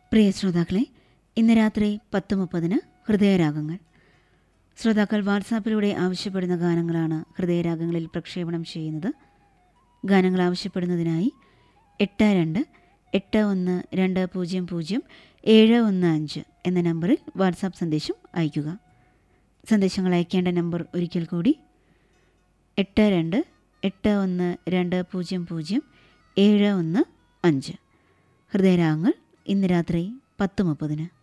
പ്രിയ ശ്രോതാക്കളെ ഇന്ന് രാത്രി പത്ത് മുപ്പതിന് ഹൃദയരാഗങ്ങൾ ശ്രോതാക്കൾ വാട്സാപ്പിലൂടെ ആവശ്യപ്പെടുന്ന ഗാനങ്ങളാണ് ഹൃദയരാഗങ്ങളിൽ പ്രക്ഷേപണം ചെയ്യുന്നത് ഗാനങ്ങൾ ആവശ്യപ്പെടുന്നതിനായി എട്ട് രണ്ട് എട്ട് ഒന്ന് രണ്ട് പൂജ്യം പൂജ്യം ഏഴ് ഒന്ന് അഞ്ച് എന്ന നമ്പറിൽ വാട്സാപ്പ് സന്ദേശം അയയ്ക്കുക സന്ദേശങ്ങൾ അയക്കേണ്ട നമ്പർ ഒരിക്കൽ കൂടി എട്ട് രണ്ട് എട്ട് ഒന്ന് രണ്ട് പൂജ്യം പൂജ്യം ഏഴ് ഒന്ന് അഞ്ച് ഹൃദയരാഗങ്ങൾ ഇന്ന് രാത്രി പത്ത് മുപ്പതിന്